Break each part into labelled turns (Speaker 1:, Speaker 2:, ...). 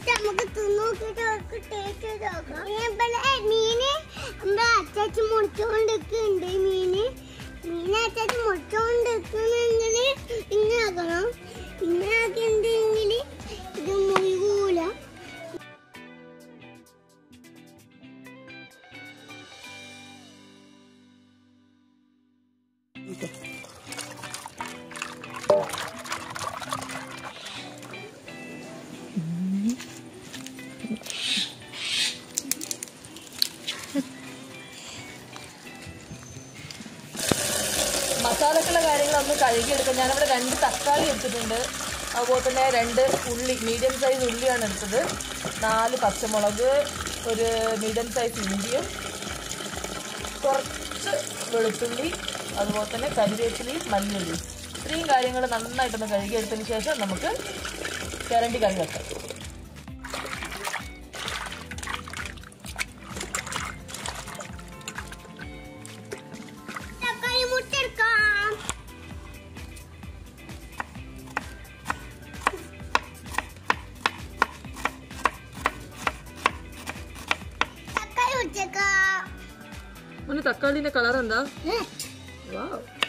Speaker 1: എന്നിട്ട് നമുക്ക് തിന്നോക്കിട്ട് അവർക്ക് ടേസ്റ്റ് ചെയ്ത് നോക്കാം പിന്നെ മീന് നമ്മുടെ അച്ചാച്ചി മുറിച്ചോണ്ടിരിക്കുന്നുണ്ട് മീന് മീൻ അച്ചാച്ചി മുറിച്ചോണ്ടിരിക്കുന്നെങ്കിൽ ഇങ്ങനെ ആക്കണം ഇങ്ങനെ ആക്കിയിട്ടുണ്ടെങ്കിൽ ഇത് മുഴുകൂല
Speaker 2: മസാലക്കുള്ള കാര്യങ്ങളൊന്ന് കഴുകിയെടുക്കാം ഞാനവിടെ രണ്ട് തക്കാളി എടുത്തിട്ടുണ്ട് അതുപോലെ തന്നെ രണ്ട് ഉള്ളി മീഡിയം സൈസ് ഉള്ളിയാണ് എടുത്തത് നാല് പച്ചമുളക് ഒരു മീഡിയം സൈസ് ഇഞ്ചിയും കുറച്ച് വെളുത്തുള്ളി അതുപോലെ തന്നെ കരിവേപ്പിലയും മല്ലിയുള്ളി ഇത്രയും കാര്യങ്ങൾ നന്നായിട്ടൊന്ന് കഴുകിയെടുത്തതിന് ശേഷം നമുക്ക് ചിരണ്ടി കറി വെക്കാം
Speaker 1: തക്കാളി മുട്ടെടുക്കാം തക്കാളി മുട്ടേക്കാം
Speaker 2: ഒന്ന് തക്കാളിന്റെ കളർ എന്താ വാ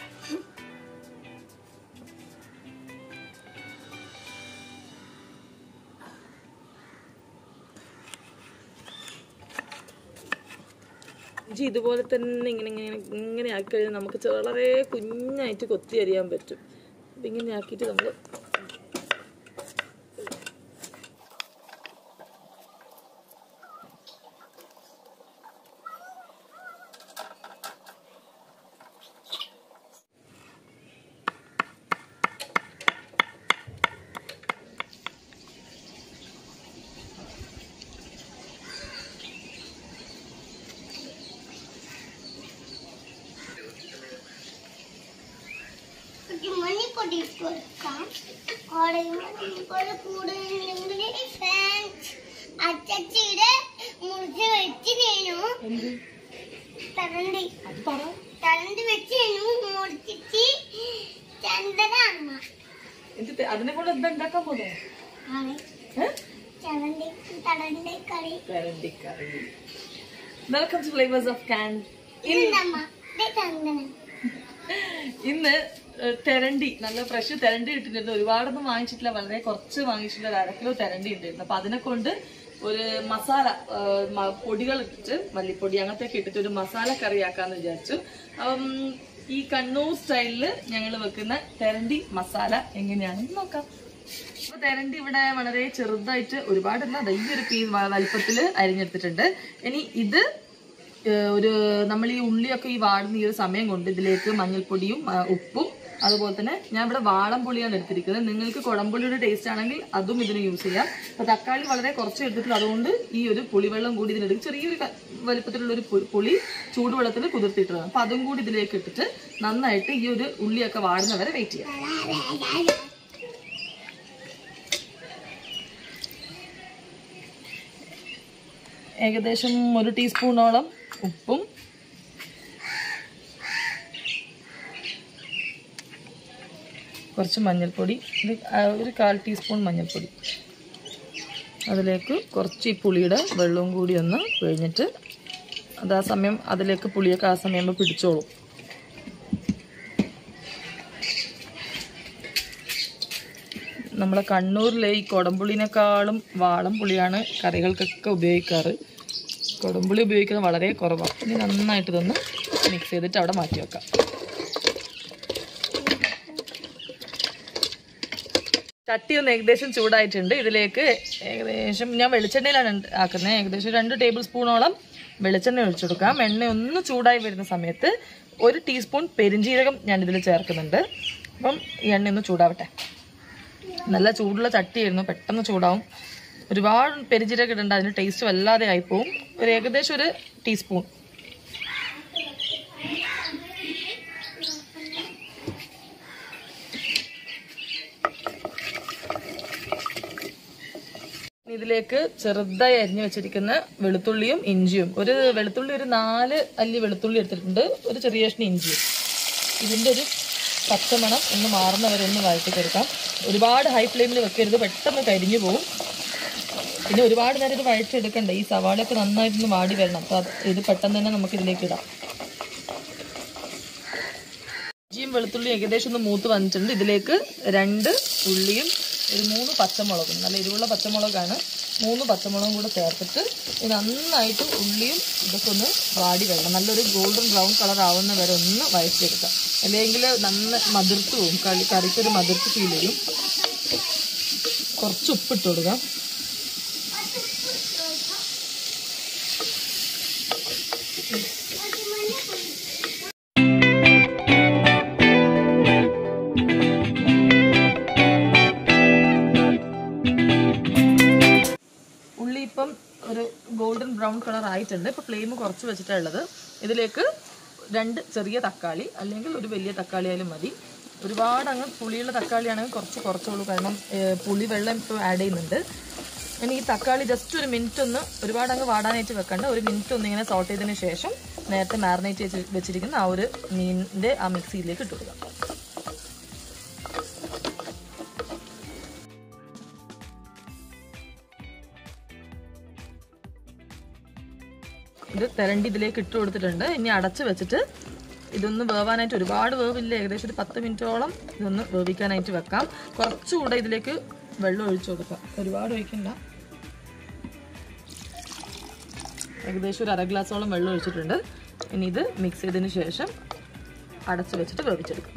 Speaker 2: ഇഞ്ചി ഇതുപോലെ തന്നെ ഇങ്ങനെ ഇങ്ങനെ ഇങ്ങനെ ആക്കി കഴിഞ്ഞാൽ നമുക്ക് ചെ- വളരെ കുഞ്ഞായിട്ട് കൊത്തി അരിയാൻ പറ്റും അപ്പം ഇങ്ങനെ ആക്കിയിട്ട് നമ്മൾ
Speaker 1: മഞ്ഞപ്പൊടി ഇട്ട് കൊടുക്കാം മഞ്ഞപ്പൊടി കൂടുതലുണ്ടെങ്കിൽ ഫാൻസ് അച്ചച്ചിയുടെ മുറിച്ച് വെച്ച് കഴിഞ്ഞു
Speaker 2: എന്ത്
Speaker 1: തരണ്ടി
Speaker 2: അത് പറ
Speaker 1: തരണ്ടി വെച്ച് കഴിഞ്ഞു മുറിച്ചിട്ട് ചന്ദന അമ്മ
Speaker 2: എന്ത് അതിനെ കൊണ്ട് എന്താ ഉണ്ടാക്കാൻ പോകുന്നത്
Speaker 1: ആണ് ചരണ്ടി തടണ്ടി കറി
Speaker 2: കറി വെൽക്കം ടു ഫ്ലേവേഴ്സ് ഓഫ് കാൻ
Speaker 1: ഇതെന്തമ്മ ഇത് ചന്ദനം
Speaker 2: ഇന്ന് ഏഹ്, തെരണ്ടി നല്ല ഫ്രഷ് തെരണ്ടി കിട്ടിയിട്ടുണ്ട് ഒരുപാടൊന്നും വാങ്ങിച്ചിട്ടില്ല വളരെ കുറച്ച് വാങ്ങിച്ചിട്ടില്ല ഒരു അര കിലോ തെരണ്ടി ഉണ്ടായിരുന്നു അപ്പൊ അതിനെ കൊണ്ട് ഒരു മസാല ഏഹ്, മ- പൊടികൾ ഇട്ടിട്ട് മല്ലിപ്പൊടി അങ്ങനത്തെ ഒക്കെ ഇട്ടിട്ട് ഒരു മസാല കറി ആക്കാന്ന് വിചാരിച്ചു അപ്പം ഈ കണ്ണൂർ സ്റ്റൈലില് ഞങ്ങൾ വെക്കുന്ന തെരണ്ടി മസാല എങ്ങനെയാണെന്ന് നോക്കാം അപ്പൊ തെരണ്ടി ഇവിടെ വളരെ ചെറുതായിട്ട് ഒരുപാടല്ല ദാ ഈ ഒരു പീസ് വലിപ്പത്തിൽ അരിഞ്ഞെടുത്തിട്ടുണ്ട് ഇനി ഇത് ഏഹ് ഒരു നമ്മൾ ഈ ഉള്ളിയൊക്കെ ഈ വാടുന്ന ഈ ഒരു സമയം കൊണ്ട് ഇതിലേക്ക് മഞ്ഞൾപ്പൊടിയും ആ, ഉപ്പും അതുപോലെ തന്നെ ഞാൻ ഇവിടെ വാളംപുളിയാണ് എടുത്തിരിക്കുന്നത് നിങ്ങൾക്ക് കുടംപുളിയുടെ ടേസ്റ്റ് ആണെങ്കിൽ അതും ഇതിന് യൂസ് ചെയ്യാം അപ്പൊ തക്കാളി വളരെ കുറച്ച് എടുത്തിട്ടുള്ളൂ അതുകൊണ്ട് ഈ ഒരു പുളിവെള്ളം കൂടി ഇതിലെടുക്കും ചെറിയൊരു ക- വലിപ്പത്തിലുള്ള ഒരു പു- പുളി ചൂടുവെള്ളത്തിൽ കുതിർത്തിട്ടുള്ളത് അപ്പൊ അതും കൂടി ഇതിലേക്ക് ഇട്ടിട്ട് നന്നായിട്ട് ഈ ഒരു ഉള്ളിയൊക്കെ വാടുന്ന വരെ വെയിറ്റ് ചെയ്യാം ഏകദേശം ഒരു ടീസ്പൂണോളം ഉപ്പും കുറച്ച് മഞ്ഞൾപ്പൊടി ഇത് ആ ഒരു കാൽ ടീസ്പൂൺ മഞ്ഞൾപ്പൊടി അതിലേക്ക് കുറച്ച് ഈ പുളിയുടെ വെള്ളവും കൂടി ഒന്ന് പിഴിഞ്ഞിട്ട് അത് ആ സമയം അതിലേക്ക് പുളിയൊക്കെ ആ സമയം ആകുമ്പോൾ പിടിച്ചോളും നമ്മളെ കണ്ണൂരിലെ ഈ കൊടംപുളിനേക്കാളും വാളം പുളിയാണ് കറികൾക്കൊക്കെ ഉപയോഗിക്കാറ് കൊടംപുളി ഉപയോഗിക്കുന്നത് വളരെ കുറവാണ് ഇനി നന്നായിട്ട് ഇതൊന്ന് മിക്സ് ചെയ്തിട്ട് അവിടെ മാറ്റി വെക്കാം ചട്ടി ഒന്ന് ഏകദേശം ചൂടായിട്ടുണ്ട് ഇതിലേക്ക് ഏകദേശം ഞാൻ വെളിച്ചെണ്ണയിലാണ് ഉണ്ട് ആക്കുന്നത് ഏകദേശം രണ്ട് ടേബിൾ സ്പൂണോളം വെളിച്ചെണ്ണ ഒഴിച്ചു കൊടുക്കാം എണ്ണ ഒന്ന് ചൂടായി വരുന്ന സമയത്ത് ഒരു ടീസ്പൂൺ പെരിഞ്ജീരകം ഞാൻ ഇതിൽ ചേർക്കുന്നുണ്ട് അപ്പം ഈ എണ്ണ ഒന്ന് ചൂടാവട്ടെ നല്ല ചൂടുള്ള ചട്ടിയായിരുന്നു പെട്ടെന്ന് ചൂടാവും ഒരുപാട് പെരിഞ്ജീരകം ഇടണ്ട അതിന് ടേസ്റ്റ് വല്ലാതെ ആയിപ്പോവും ഒരു ഏകദേശം ഒരു ടീസ്പൂൺ ഇതിലേക്ക് ചെറുതായി അരിഞ്ഞു വെച്ചിരിക്കുന്ന വെളുത്തുള്ളിയും ഇഞ്ചിയും ഒരു വെളുത്തുള്ളി ഒരു നാല് അല്ലി വെളുത്തുള്ളി എടുത്തിട്ടുണ്ട് ഒരു ചെറിയ കഷ്ണം ഇഞ്ചിയും ഇതിൻ്റെ ഒരു പച്ചമണം ഒന്ന് മാറുന്ന വരെ ഒന്ന് വഴറ്റി കൊടുക്കാം ഒരുപാട് ഹൈ ഫ്ലെയിമിൽ വെക്കരുത് പെട്ടെന്ന് കരിഞ്ഞു പോകും പിന്നെ ഒരുപാട് നേരം ഇത് വഴച്ചെടുക്കണ്ട ഈ സവാളയൊക്കെ നന്നായിട്ടൊന്ന് വാടി വരണം അപ്പോൾ അത് ഇത് പെട്ടെന്ന് തന്നെ നമുക്ക് ഇതിലേക്ക് ഇടാം ഇഞ്ചിയും വെളുത്തുള്ളിയും ഏകദേശം ഒന്ന് മൂത്ത് വന്നിട്ടുണ്ട് ഇതിലേക്ക് രണ്ട് ഉള്ളിയും ഒരു മൂന്ന് പച്ചമുളകും നല്ല എരിവുള്ള പച്ചമുളകാണ് മൂന്ന് പച്ചമുളകും കൂടെ ചേർത്തിട്ട് ഇത് നന്നായിട്ട് ഉള്ളിയും ഇതൊക്കെ ഒന്ന് വാടി വരണം നല്ലൊരു ഗോൾഡൻ ബ്രൗൺ കളർ ആവുന്ന വരെ ഒന്ന് വഴച്ചെടുക്കാം അല്ലെങ്കിൽ നന്ന മതിർത്ത് പോകും കളി കറിക്കൊരു മതിർത്ത് ഫീൽ ചെയ്യും കുറച്ച് ഉപ്പിട്ട് കൊടുക്കാം ഉള്ളി ഇപ്പം ഒരു ഗോൾഡൻ ബ്രൗൺ കളർ ആയിട്ടുണ്ട് ഇപ്പം ഫ്ലെയിം കുറച്ച് വെച്ചിട്ടാണ് ഉള്ളത് ഇതിലേക്ക് രണ്ട് ചെറിയ തക്കാളി അല്ലെങ്കിൽ ഒരു വലിയ തക്കാളി ആയാലും മതി ഒരുപാട് അങ്ങ് പുളിയുള്ള തക്കാളി ആണെങ്കിൽ കുറച്ച് കുറച്ചോളൂ കാരണം ഏഹ്, പുളി വെള്ളം ഇപ്പോൾ ആഡ് ചെയ്യുന്നുണ്ട് ഇനി ഈ തക്കാളി ജസ്റ്റ് ഒരു മിനിറ്റ് ഒന്ന് ഒരുപാട് അങ്ങ് വാടാനായിട്ട് വെക്കണ്ട ഒരു മിനിറ്റ് ഒന്ന് ഇങ്ങനെ സോട്ട് ചെയ്തതിന് ശേഷം നേരത്തെ മാറിനേറ്റ് വെച്ച് വെച്ചിരിക്കുന്ന ആ ഒരു മീനിൻ്റെ ആ മിക്സിയിലേക്ക് ഇട്ട് കൊടുക്കാം ഇത് തെരണ്ടി ഇതിലേക്ക് ഇട്ട് കൊടുത്തിട്ടുണ്ട് ഇനി അടച്ച് വെച്ചിട്ട് ഇതൊന്ന് വേവാനായിട്ട് ഒരുപാട് വേവില്ല ഏകദേശം ഒരു പത്ത് മിനിറ്റോളം ഇതൊന്ന് വേവിക്കാനായിട്ട് വെക്കാം കുറച്ചുകൂടെ ഇതിലേക്ക് വെള്ളം ഒഴിച്ചു കൊടുക്കാം ഒരുപാട് ഒഴിക്കണ്ട ഏകദേശം ഒരു അര ഗ്ലാസോളം വെള്ളം ഒഴിച്ചിട്ടുണ്ട് ഇനി ഇത് മിക്സ് ചെയ്തതിന് ശേഷം അടച്ച് വെച്ചിട്ട് വേവിച്ചെടുക്കാം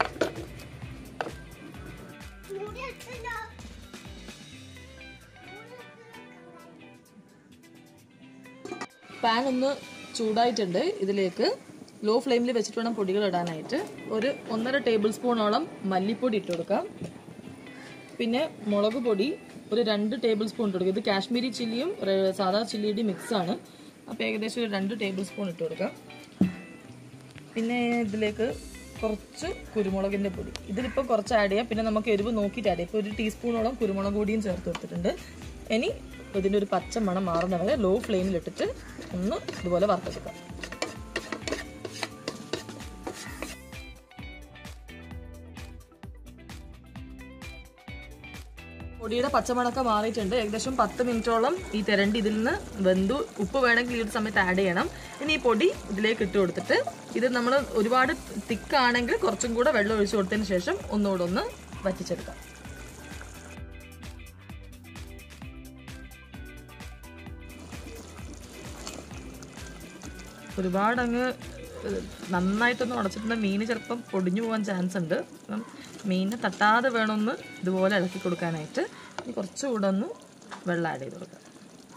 Speaker 2: പാൻ ഒന്ന് ചൂടായിട്ടുണ്ട് ഇതിലേക്ക് ലോ ഫ്ലെയിമിൽ വെച്ചിട്ട് വേണം പൊടികൾ ഇടാനായിട്ട് ഒരു ഒന്നര ടേബിൾ സ്പൂണോളം മല്ലിപ്പൊടി ഇട്ട് കൊടുക്കാം പിന്നെ മുളക് പൊടി ഒരു രണ്ട് ടേബിൾ സ്പൂൺ ഇട്ട് കൊടുക്കുക ഇത് കാശ്മീരി ചില്ലിയും റെ- സാധാ ചില്ലിയുടെയും മിക്സ് ആണ് അപ്പോൾ ഏകദേശം ഒരു രണ്ട് ടേബിൾ സ്പൂൺ ഇട്ട് കൊടുക്കാം പിന്നെ ഇതിലേക്ക് കുറച്ച് കുരുമുളകിൻ്റെ പൊടി ഇതിലിപ്പോൾ കുറച്ച് ആഡ് ചെയ്യാം പിന്നെ നമുക്ക് എരിവ് നോക്കിയിട്ട് ആഡ് ചെയ്യാം ഇപ്പോൾ ഒരു ടീസ്പൂണോളം കുരുമുളക് പൊടിയും ചേർത്ത് കൊടുത്തിട്ടുണ്ട് ഇനി ഇതിൻ്റെ ഒരു പച്ച മണം മാറുന്ന വരെ ലോ ഫ്ലെയിമിലിട്ടിട്ട് ഒന്ന് ഇതുപോലെ വറുത്തെടുക്കാം പൊടിയുടെ പച്ചമണക്ക മാറിയിട്ടുണ്ട് ഏകദേശം പത്ത് മിനിറ്റോളം ഈ തിരണ്ടി ഇതിൽ നിന്ന് വെന്തു ഉപ്പ് വേണമെങ്കിൽ ഈ ഒരു സമയത്ത് ആഡ് ചെയ്യണം ഇനി ഈ പൊടി ഇതിലേക്ക് ഇട്ട് കൊടുത്തിട്ട് ഇത് നമ്മൾ ഒരുപാട് തിക്കാണെങ്കിൽ കുറച്ചും കൂടെ വെള്ളം ഒഴിച്ചു കൊടുത്തതിന് ശേഷം ഒന്നുകൂടെ ഒന്ന് വറ്റിച്ചെടുക്കാം ഒരുപാട് അങ്ങ് ഏഹ്, നന്നായിട്ടൊന്ന് ഉടച്ചിട്ടുണ്ടെങ്കിൽ മീൻ ചിലപ്പം പൊടിഞ്ഞു പോകാൻ ചാൻസ് ഉണ്ട് അപ്പം മീനിനെ തട്ടാതെ വേണമെന്ന് ഇതുപോലെ ഇളക്കി കൊടുക്കാനായിട്ട് ഇനി കുറച്ചുകൂടെ ഒന്ന് വെള്ളം ആഡ് ചെയ്ത് കൊടുക്കാം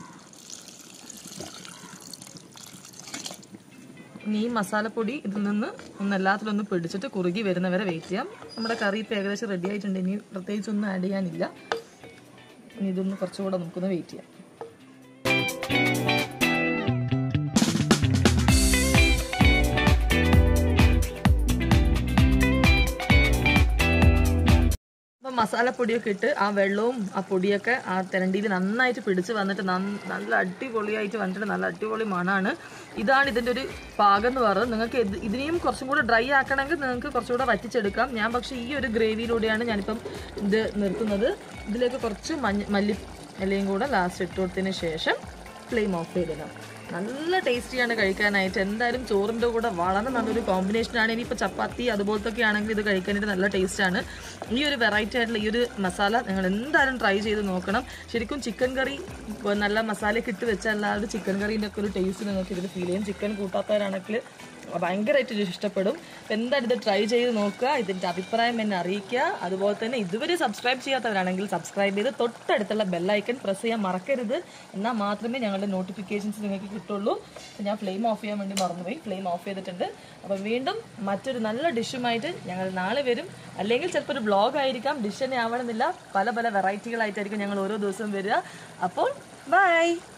Speaker 2: ഇനി ഈ മസാലപ്പൊടി ഇതിൽ നിന്ന് ഒന്ന് എല്ലാത്തിലും ഒന്ന് പിടിച്ചിട്ട് കുറുകി വരുന്നവരെ വെയിറ്റ് ചെയ്യാം നമ്മുടെ കറി ഇപ്പോൾ ഏകദേശം റെഡി ആയിട്ടുണ്ട് ഇനി പ്രത്യേകിച്ച് ഒന്നും ആഡ് ചെയ്യാനില്ല ഇനി ഇതൊന്ന് കുറച്ചുകൂടെ നമുക്കൊന്ന് വെയിറ്റ് ചെയ്യാം അപ്പം മസാലപ്പൊടിയൊക്കെ ഇട്ട് ആ വെള്ളവും ആ പൊടിയൊക്കെ ആ തിരണ്ടിയിൽ നന്നായിട്ട് പിടിച്ച് വന്നിട്ട് നന്ന- നല്ല അടിപൊളിയായിട്ട് വന്നിട്ട് നല്ല അടിപൊളി മണമാണ് ഇതാണ് ഇതിൻ്റെ ഒരു പാകം എന്ന് പറയുന്നത് നിങ്ങൾക്ക് ഇത് ഇതിനെയും കുറച്ചും കൂടെ ഡ്രൈ ആക്കണമെങ്കിൽ നിങ്ങൾക്ക് കുറച്ചുകൂടെ വറ്റിച്ചെടുക്കാം ഞാൻ പക്ഷേ ഈ ഒരു ഗ്രേവിയിലൂടെയാണ് ഞാനിപ്പം ഇത് നിർത്തുന്നത് ഇതിലേക്ക് കുറച്ച് മഞ്ഞ മല്ലി ഇലയും കൂടെ ലാസ്റ്റ് ഇട്ട് കൊടുത്തതിന് ശേഷം ഫ്ലെയിം ഓഫ് ചെയ്തിടാം നല്ല ടേസ്റ്റിയാണ് കഴിക്കാനായിട്ട് എന്തായാലും ചോറിൻ്റെ കൂടെ വളരെ നല്ലൊരു കോമ്പിനേഷനാണ് ഇനിയിപ്പോൾ ചപ്പാത്തി അതുപോലത്തൊക്കെ ആണെങ്കിൽ ഇത് കഴിക്കാനായിട്ട് നല്ല ടേസ്റ്റാണ് ഈ ഒരു വെറൈറ്റി ആയിട്ടുള്ള ഈ ഒരു മസാല നിങ്ങൾ എന്തായാലും ട്രൈ ചെയ്ത് നോക്കണം ശരിക്കും ചിക്കൻ കറി ഇപ്പൊ നല്ല മസാലയൊക്കെ ഇട്ട് വെച്ചാൽ അല്ലാതെ ചിക്കൻ കറീൻ്റെ ഒക്കെ ഒരു ടേസ്റ്റ് നിങ്ങൾക്ക് ഇതിൽ ഫീൽ ചെയ്യും ചിക്കൻ കൂട്ടാത്തവരാണെങ്കിൽ ഭയങ്കരമായിട്ട് ഇത് ഇഷ്ടപ്പെടും അപ്പം എന്തായാലും ഇത് ട്രൈ ചെയ്ത് നോക്കുക ഇതിൻ്റെ അഭിപ്രായം എന്നെ അറിയിക്കുക അതുപോലെ തന്നെ ഇതുവരെ സബ്സ്ക്രൈബ് ചെയ്യാത്തവരാണെങ്കിൽ സബ്സ്ക്രൈബ് ചെയ്ത് തൊട്ടടുത്തുള്ള ബെല്ലൈക്കൺ പ്രസ് ചെയ്യാൻ മറക്കരുത് എന്നാൽ മാത്രമേ ഞങ്ങളുടെ നോട്ടിഫിക്കേഷൻസ് നിങ്ങൾക്ക് കിട്ടുള്ളൂ അപ്പം ഞാൻ ഫ്ലെയിം ഓഫ് ചെയ്യാൻ വേണ്ടി മറന്നുപോയി ഫ്ലെയിം ഓഫ് ചെയ്തിട്ടുണ്ട് അപ്പം വീണ്ടും മറ്റൊരു നല്ല ഡിഷുമായിട്ട് ഞങ്ങൾ നാളെ വരും അല്ലെങ്കിൽ ചിലപ്പോൾ ഒരു ബ്ലോഗ് ആയിരിക്കാം ഡിഷ് തന്നെ ആവണമെന്നില്ല പല പല വെറൈറ്റികളായിട്ടായിരിക്കും ഞങ്ങൾ ഓരോ ദിവസവും വരിക അപ്പോൾ ബൈ